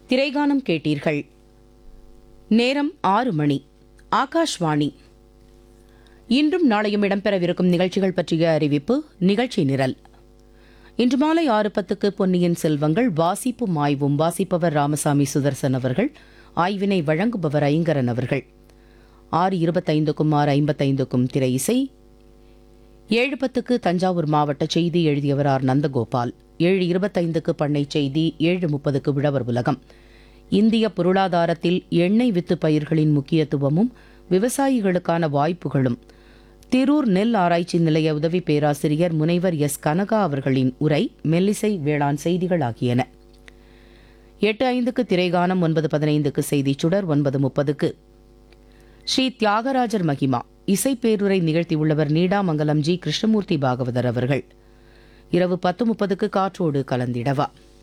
திரைகானம் கேட்டீர்கள் நேரம் ஆறு மணி ஆகாஷ்வாணி இன்றும் நாளையும் இடம்பெறவிருக்கும் நிகழ்ச்சிகள் பற்றிய அறிவிப்பு நிகழ்ச்சி நிரல் இன்று மாலை ஆறு பத்துக்கு பொன்னியின் செல்வங்கள் வாசிப்பும் ஆய்வும் வாசிப்பவர் ராமசாமி சுதர்சன் அவர்கள் ஆய்வினை வழங்குபவர் ஐங்கரன் அவர்கள் ஆறு இருபத்தைந்துக்கும் ஆறு ஐம்பத்தைந்துக்கும் திரை இசை ஏழு பத்துக்கு தஞ்சாவூர் மாவட்ட செய்தி எழுதியவர் ஆர் நந்தகோபால் ஏழு இருபத்தைந்துக்கு பண்ணை செய்தி ஏழு முப்பதுக்கு விழவர் உலகம் இந்திய பொருளாதாரத்தில் எண்ணெய் வித்து பயிர்களின் முக்கியத்துவமும் விவசாயிகளுக்கான வாய்ப்புகளும் திரூர் நெல் ஆராய்ச்சி நிலைய உதவி பேராசிரியர் முனைவர் எஸ் கனகா அவர்களின் உரை மெல்லிசை வேளாண் செய்திகள் ஆகியன எட்டு ஐந்துக்கு திரைகானம் ஒன்பது பதினைந்துக்கு செய்திச் சுடர் ஒன்பது முப்பதுக்கு ஸ்ரீ தியாகராஜர் மகிமா இசைப்பேருரை நிகழ்த்தியுள்ளவர் நீடாமங்கலம் ஜி கிருஷ்ணமூர்த்தி பாகவதர் அவர்கள் இரவு பத்து முப்பதுக்கு காற்றோடு கலந்திடவா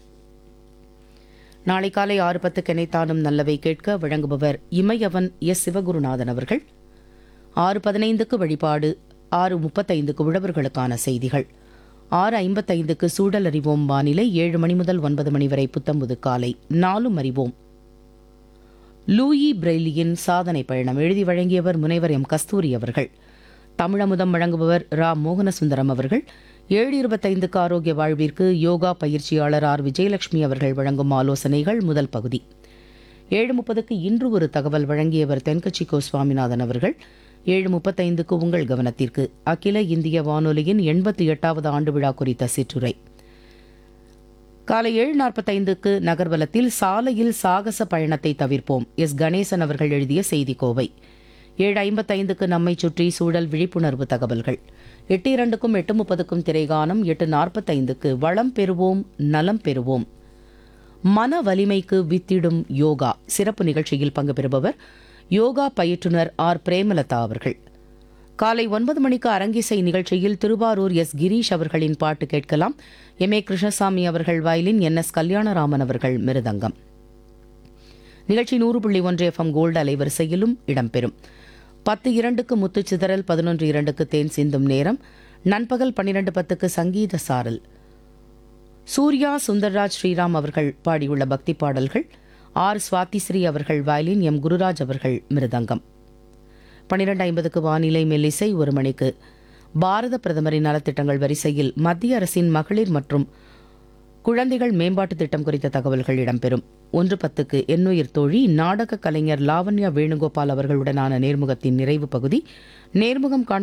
நாளை காலை ஆறு பத்து கெனைத்தானும் நல்லவை கேட்க வழங்குபவர் இமயவன் எஸ் சிவகுருநாதன் அவர்கள் ஆறு பதினைந்துக்கு வழிபாடு ஆறு முப்பத்தைந்துக்கு உழவர்களுக்கான செய்திகள் ஆறு ஐம்பத்தைந்துக்கு சூழல் அறிவோம் வானிலை ஏழு மணி முதல் ஒன்பது மணி வரை புத்தம்புது காலை நாலும் அறிவோம் லூயி பிரெய்லியின் சாதனை பயணம் எழுதி வழங்கியவர் முனைவர் எம் கஸ்தூரி அவர்கள் தமிழமுதம் வழங்குபவர் ரா மோகனசுந்தரம் அவர்கள் ஏழு இருபத்தைந்துக்கு ஆரோக்கிய வாழ்விற்கு யோகா பயிற்சியாளர் ஆர் விஜயலட்சுமி அவர்கள் வழங்கும் ஆலோசனைகள் முதல் பகுதி ஏழு முப்பதுக்கு இன்று ஒரு தகவல் வழங்கியவர் தென்கட்சி கோ சுவாமிநாதன் அவர்கள் ஏழு முப்பத்தைந்துக்கு உங்கள் கவனத்திற்கு அகில இந்திய வானொலியின் எண்பத்தி எட்டாவது ஆண்டு விழா குறித்த சிற்றுரை காலை ஏழு நாற்பத்தைந்துக்கு நகர்வலத்தில் சாலையில் சாகச பயணத்தை தவிர்ப்போம் எஸ் கணேசன் அவர்கள் எழுதிய செய்திக்கோவை ஏழு ஐம்பத்தைந்துக்கு நம்மை சுற்றி சூழல் விழிப்புணர்வு தகவல்கள் எட்டு இரண்டுக்கும் எட்டு முப்பதுக்கும் திரைகானம் எட்டு நாற்பத்தைந்துக்கு வளம் பெறுவோம் நலம் பெறுவோம் மன வலிமைக்கு வித்திடும் யோகா சிறப்பு நிகழ்ச்சியில் பங்கு பெறுபவர் யோகா பயிற்றுனர் ஆர் பிரேமலதா அவர்கள் காலை ஒன்பது மணிக்கு அரங்கிசை நிகழ்ச்சியில் திருவாரூர் எஸ் கிரீஷ் அவர்களின் பாட்டு கேட்கலாம் எம் ஏ கிருஷ்ணசாமி அவர்கள் வயலின் என் எஸ் கல்யாணராமன் அவர்கள் மிருதங்கம் நிகழ்ச்சி நூறு புள்ளி ஒன்று எஃப்எம் கோல்டு அலைவரிசையிலும் இடம்பெறும் பத்து இரண்டுக்கு முத்துச்சிதறல் பதினொன்று இரண்டுக்கு தேன் சிந்தும் நேரம் நண்பகல் பன்னிரண்டு பத்துக்கு சங்கீத சாரல் சூர்யா சுந்தர்ராஜ் ஸ்ரீராம் அவர்கள் பாடியுள்ள பக்தி பாடல்கள் ஆர் சுவாதிஸ்ரீ அவர்கள் வயலின் எம் குருராஜ் அவர்கள் மிருதங்கம் பன்னிரண்டு ஐம்பதுக்கு வானிலை மெல்லிசை ஒரு மணிக்கு பாரத பிரதமரின் நலத்திட்டங்கள் வரிசையில் மத்திய அரசின் மகளிர் மற்றும் குழந்தைகள் மேம்பாட்டு திட்டம் குறித்த தகவல்கள் இடம்பெறும் ஒன்று பத்துக்கு எண்ணுயிர் தோழி நாடக கலைஞர் லாவண்யா வேணுகோபால் அவர்களுடனான நேர்முகத்தின் நிறைவு பகுதி நேர்முகம் காண்ப